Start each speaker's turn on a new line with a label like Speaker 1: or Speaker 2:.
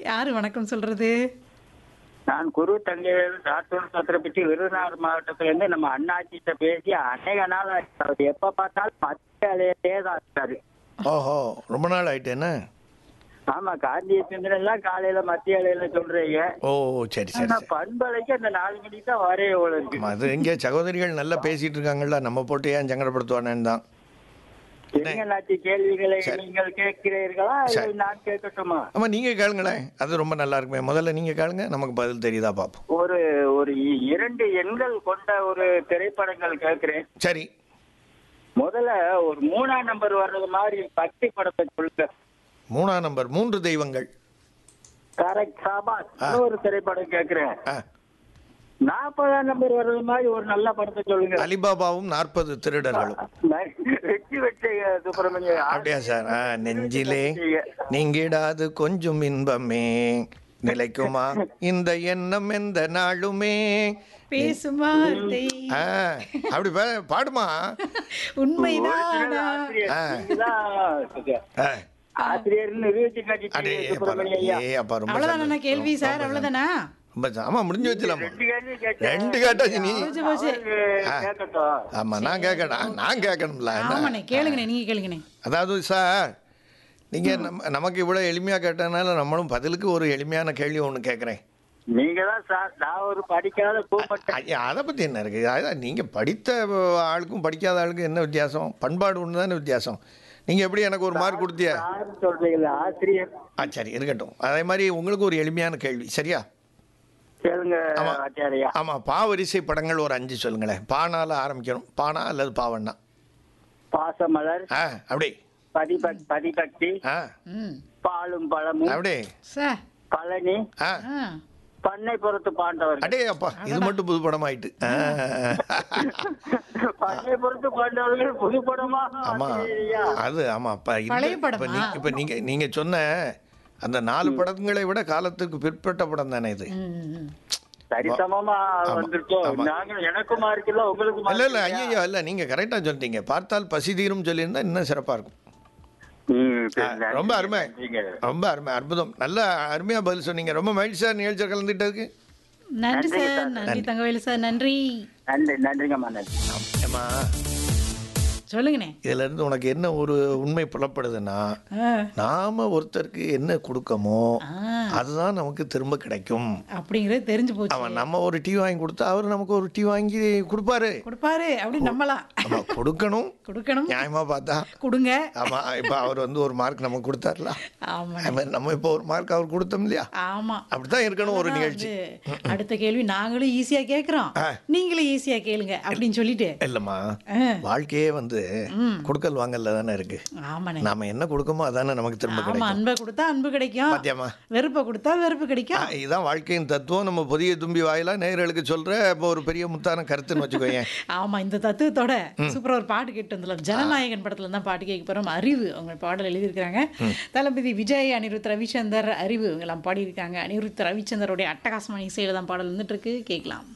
Speaker 1: யாரு வணக்கம் சொல்றது
Speaker 2: நான் குரு தங்கையில் ராத்தூர் சத்திரப்பட்டி விருதுநகர் மாவட்டத்துல இருந்து நம்ம அண்ணாச்சிட்ட பேசி அநேக நாள் ஆச்சு. அவர் எப்ப பார்த்தாலும் மத்திய அலையிலே தான் இருக்காரு
Speaker 3: ஓஹோ ரொம்ப நாள் ஆயிட்டு என்ன
Speaker 2: ஆமா காந்திய சிந்தனை எல்லாம் காலையில மத்திய அலையில சொல்றீங்க
Speaker 3: ஓ சரி சரி
Speaker 2: ஆனா
Speaker 3: சரி
Speaker 2: பண்பலைக்கு அந்த நாலு மணிக்கு தான் வரே இவ்வளவு இருக்கு
Speaker 3: ஆமா, அது இங்கே சகோதரிகள் நல்லா பேசிட்டு இருக்காங்கல்ல நம்ம போட்டு ஏன் சங்கடப்படுத்துவானேன்னு தான்
Speaker 2: தெலுங்கநாட்டு கேள்விகளை
Speaker 3: சரி.
Speaker 2: நீங்கள் கேட்கிறீர்களா இல்லை
Speaker 3: சரி.
Speaker 2: நான் கேட்கட்டுமா
Speaker 3: ஆமா நீங்க கேளுங்களேன் அது ரொம்ப நல்லா இருக்குமே முதல்ல நீங்க கேளுங்க நமக்கு பதில் தெரியுதா பார்ப்போம்
Speaker 2: ஒரு ஒரு இ- இரண்டு எண்கள் கொண்ட ஒரு திரைப்படங்கள் கேட்கிறேன்
Speaker 3: சரி
Speaker 2: முதல்ல ஒரு மூணாம் நம்பர் வர்றது மாதிரி பக்தி படத்தை சொல்லுங்க
Speaker 3: மூணாம் நம்பர் மூன்று தெய்வங்கள்
Speaker 2: கரெக்ட் சாபாஸ்
Speaker 3: ஆ.
Speaker 2: ஒரு திரைப்படம் கேட்கிறேன்
Speaker 3: ஆ,
Speaker 2: நாற்பதாம் நம்பர் வர்றது மாதிரி ஒரு நல்ல படத்தை சொல்லுங்க
Speaker 3: அலிபாபாவும் நாற்பது திருடர்களும்
Speaker 2: வெற்றி வெற்றி சுப்பிரமணிய
Speaker 3: அப்படியா சார் ஆ, நெஞ்சிலே நீங்கிடாது கொஞ்சம் இன்பமே நிலைக்குமா இந்த எண்ணம் எந்த நாளுமே
Speaker 1: பேசும் வார்த்தை
Speaker 3: ஆ, அப்படி பா- பாடுமா
Speaker 1: உண்மைதானா
Speaker 3: ஆ. ஆ,
Speaker 2: ஆசிரியர் நிரூபிச்சு
Speaker 3: அடே
Speaker 2: காட்டிட்டீங்க
Speaker 3: அப்பா,
Speaker 2: சுப்பிரமணிய ஐயா
Speaker 3: ஏ அப்பா ரொம்ப
Speaker 1: அவ்வளவுதானா
Speaker 3: சந்தோஷம்.
Speaker 1: கேள்வி சார்
Speaker 3: ரொம்ப
Speaker 1: அவ்வளவுதானா
Speaker 3: ரொம்ப ச- ஆமா முடிஞ்சு வச்சலாமா
Speaker 2: ரெண்டு கேள்வி கேட்டேன்.
Speaker 3: ரெண்டு கேட்டாச்சு நீ
Speaker 1: போச்சு போச்சு
Speaker 2: அவரு கேட்கட்டும்
Speaker 3: ஆமா நான் கேட்கணும் நான் கேட்கணும்ல என்ன?
Speaker 1: ஆமாண்ணே கேளுங்கண்ணே நீங்க கேளுங்கண்ணே
Speaker 3: அதாவது சார் நீங்க நம்ம நமக்கு இவ்வளவு எளிமையா கேட்டனால நம்மளும் பதிலுக்கு ஒரு எளிமையான கேள்வி ஒன்று கேட்குறேன்
Speaker 2: நீங்க தான் சார் நான் ஒரு படிக்காத கூப்பிட்டேன்
Speaker 3: ஐயா அதை பற்றி என்ன இருக்குது அதான் நீங்கள் படித்த ஆளுக்கும் படிக்காத ஆளுக்கும் என்ன வித்தியாசம் பண்பாடு ஒன்று தானே வித்தியாசம் நீங்கள் எப்படி எனக்கு ஒரு மார்க் கொடுத்திய
Speaker 2: சார் சொல்றீங்களா ஆசிரியர்
Speaker 3: ஆ சரி இருக்கட்டும் அதே மாதிரி உங்களுக்கு ஒரு எளிமையான கேள்வி சரியா
Speaker 2: கேளுங்க
Speaker 3: ஆமா.
Speaker 2: ஆச்சாரியா
Speaker 3: ஆமாம் பாவரிசை படங்கள் ஒரு அஞ்சு சொல்லுங்களேன் பானால ஆரம்பிக்கணும் பானா அல்லது பாவண்ணா
Speaker 2: பாசமலர்
Speaker 3: ஆ அப்படி
Speaker 2: பதிபக் பதிபக்தி
Speaker 3: ஆ
Speaker 1: ம்
Speaker 2: பாலும் பழமும்
Speaker 3: அப்படி
Speaker 1: சார்
Speaker 2: பழனி
Speaker 3: ஆ
Speaker 1: ஆ
Speaker 2: பண்ணை பொறுத்து பாண்டவர்
Speaker 3: அடே அப்பா இது மட்டும் புது படமாயிட்டு ஆ.
Speaker 2: பண்ணை பொறுத்து பாண்டவர்கள் புது படமா
Speaker 3: ஆமா
Speaker 2: ஆசிரியரையா?
Speaker 3: அது ஆமா அப்ப இந்த-
Speaker 1: பழைய
Speaker 3: இப்ப
Speaker 1: படமா?
Speaker 3: நீ- இப்ப நீங்க நீங்க சொன்ன அந்த நாலு படங்களை விட காலத்துக்கு பிற்பட்ட படம் தானே இது
Speaker 1: ம், ம்.
Speaker 2: சரிசமமா வந்துருச்சோம்
Speaker 3: ஆமா.
Speaker 2: நாங்க எனக்கும் மார்க் இல்ல உங்களுக்கு
Speaker 3: இல்ல
Speaker 2: mark
Speaker 3: இல்ல
Speaker 2: இல்லையா?
Speaker 3: ஐயோ இல்ல நீங்க கரெக்டா சொல்லிட்டீங்க பார்த்தால் பசி தீரும் சொல்லியிருந்தா இன்னும் சிறப்பா இருக்கும்
Speaker 2: ம், சரி,
Speaker 3: ஆ,
Speaker 2: நன்றி,
Speaker 3: ரொம்ப அருமை
Speaker 2: நன்றிங்க.
Speaker 3: ரொம்ப அருமை அற்புதம் நல்ல அருமையா பதில் சொன்னீங்க ரொம்ப மகிழ்ச்சி சார் நிகழ்ச்சியில் கலந்துட்டதுக்கு
Speaker 1: நன்றி
Speaker 2: நன்றிங்க
Speaker 1: சார்
Speaker 2: சார்.
Speaker 1: நன்றி தங்கவேலு சார் நன்றி
Speaker 2: நன்றி நன்றிங்கம்மா நன்றி
Speaker 3: ஏமா
Speaker 1: சொல்லுங்கண்ணே
Speaker 3: இதுல இருந்து உனக்கு என்ன ஒரு உண்மை புலப்படுதுன்னா
Speaker 1: ஆ,
Speaker 3: நாம ஒருத்தருக்கு என்ன கொடுக்கமோ
Speaker 1: ஆ,
Speaker 3: அதுதான் நமக்கு திரும்ப கிடைக்கும்
Speaker 1: அப்படிங்கிறது தெரிஞ்சு போச்சு
Speaker 3: அவன் நம்ம ஒரு டீ வாங்கி கொடுத்தா அவர் நமக்கு ஒரு டீ வாங்கி கொடுப்பாரு
Speaker 1: கொடுப்பாரு அப்படி நம்பலாம்
Speaker 3: நம்ம கொடுக்கணும்
Speaker 1: கொடுக்கணும்
Speaker 3: நியாயமா பார்த்தா
Speaker 1: கொடுங்க
Speaker 3: ஆமா இப்ப அவர் வந்து ஒரு மார்க் நமக்கு கொடுத்தாருல
Speaker 1: ஆமா
Speaker 3: அது மாதிரி நம்ம இப்போ ஒரு மார்க் அவர் கொடுத்தோம் இல்லையா
Speaker 1: ஆமா
Speaker 3: அப்படித்தான் இருக்கணும் ஒரு
Speaker 1: அதான்
Speaker 3: நிகழ்ச்சி
Speaker 1: வந்து அடுத்த கேள்வி நாங்களும் ஈஸியா கேக்குறோம்
Speaker 3: ஆ.
Speaker 1: நீங்களும் ஈஸியா கேளுங்க அப்படின்னு சொல்லிட்டு
Speaker 3: இல்லம்மா
Speaker 1: ஆ,
Speaker 3: வாழ்க்கையே வந்து கொடுக்கல் வாங்கல்ல தானே இருக்கு
Speaker 1: ஆமாண்ணே
Speaker 3: நாம என்ன கொடுக்கோமோ அதானே நமக்கு திரும்ப
Speaker 1: ஆமா
Speaker 3: கிடைக்கும்
Speaker 1: அன்பை கொடுத்தா அன்பு கிடைக்கும்
Speaker 3: பாத்தியாமா
Speaker 1: வெறுப்பை கொடுத்தா வெறுப்பு கிடைக்கும்
Speaker 3: ஆ, இதுதான் வாழ்க்கையின் தத்துவம் நம்ம புதிய தும்பி வாயிலா நேயர்களுக்கு சொல்ற இப்போ ஒரு பெரிய முத்தான கருத்துன்னு வச்சுக்கோயேன்
Speaker 1: ஆமா இந்த தத்துவத்தோட சூப்பரா ஒரு பாட்டு கேட்டு வந்துடலாம் ஜனநாயகன் படத்துல தான் பாட்டு கேட்க போறோம் அறிவு அவங்க பாடல் எழுதியிருக்கிறாங்க தளபதி விஜய் அனிருத் ரவிச்சந்தர் அறிவு இவங்கெல்லாம் பாடியிருக்காங்க அனிருத் ரவிச்சந்தருடைய அட்டகாசமான இசையில தான் பாடல் வந்துட்டு இருக்கு கேட்கலாம்